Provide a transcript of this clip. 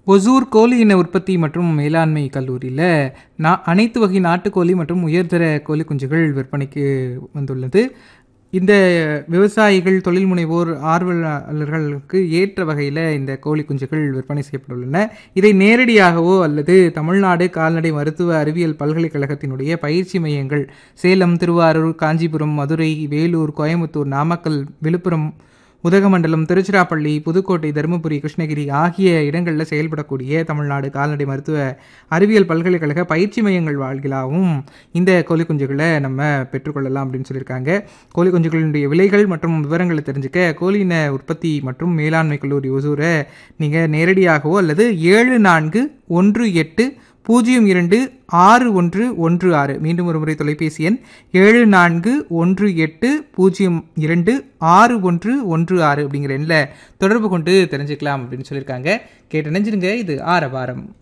ஒசூர் கோழி இன உற்பத்தி மற்றும் மேலாண்மை கல்லூரியில் நான் அனைத்து வகை நாட்டுக்கோழி மற்றும் உயர்தர கோழி குஞ்சுகள் விற்பனைக்கு வந்துள்ளது இந்த விவசாயிகள் தொழில் முனைவோர் ஆர்வலர்களுக்கு ஏற்ற வகையில் இந்த கோழி குஞ்சுகள் விற்பனை செய்யப்பட்டுள்ளன இதை நேரடியாகவோ அல்லது தமிழ்நாடு கால்நடை மருத்துவ அறிவியல் பல்கலைக்கழகத்தினுடைய பயிற்சி மையங்கள் சேலம் திருவாரூர் காஞ்சிபுரம் மதுரை வேலூர் கோயம்புத்தூர் நாமக்கல் விழுப்புரம் உதகமண்டலம் திருச்சிராப்பள்ளி புதுக்கோட்டை தருமபுரி கிருஷ்ணகிரி ஆகிய இடங்களில் செயல்படக்கூடிய தமிழ்நாடு கால்நடை மருத்துவ அறிவியல் பல்கலைக்கழக பயிற்சி மையங்கள் வாழ்கிலாவும் இந்த கோழி குஞ்சுகளை நம்ம பெற்றுக்கொள்ளலாம் அப்படின்னு சொல்லியிருக்காங்க கோழி குஞ்சுகளினுடைய விலைகள் மற்றும் விவரங்களை தெரிஞ்சுக்க கோழியின உற்பத்தி மற்றும் மேலாண்மை கல்லூரி ஒசூரை நீங்கள் நேரடியாகவோ அல்லது ஏழு நான்கு ஒன்று எட்டு பூஜ்ஜியம் இரண்டு ஆறு ஒன்று ஒன்று ஆறு மீண்டும் ஒரு முறை தொலைபேசி எண் ஏழு நான்கு ஒன்று எட்டு பூஜ்ஜியம் இரண்டு ஆறு ஒன்று ஒன்று ஆறு அப்படிங்கிற எண்ணில் தொடர்பு கொண்டு தெரிஞ்சுக்கலாம் அப்படின்னு சொல்லியிருக்காங்க கேட்டு நினைஞ்சிருங்க இது ஆரவாரம்